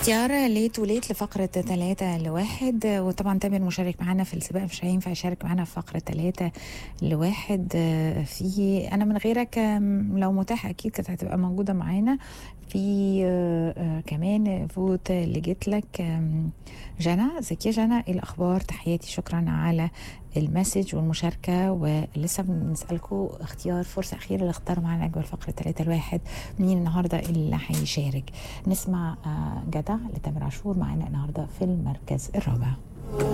اختيار ليت وليت لفقرة ثلاثة لواحد وطبعا تامر مشارك معانا في السباق مش هينفع يشارك معانا في فقرة ثلاثة لواحد في أنا من غيرك لو متاح أكيد كانت هتبقى موجودة معانا في كمان فوت اللي جيت لك جنى ازيك يا جنى ايه الاخبار تحياتي شكرا على المسج والمشاركة ولسه بنسألكم اختيار فرصة أخيرة لاختار معنا أجمل فقرة ثلاثة الواحد مين النهاردة اللي هيشارك نسمع جدع لتامر عاشور معانا النهاردة في المركز الرابع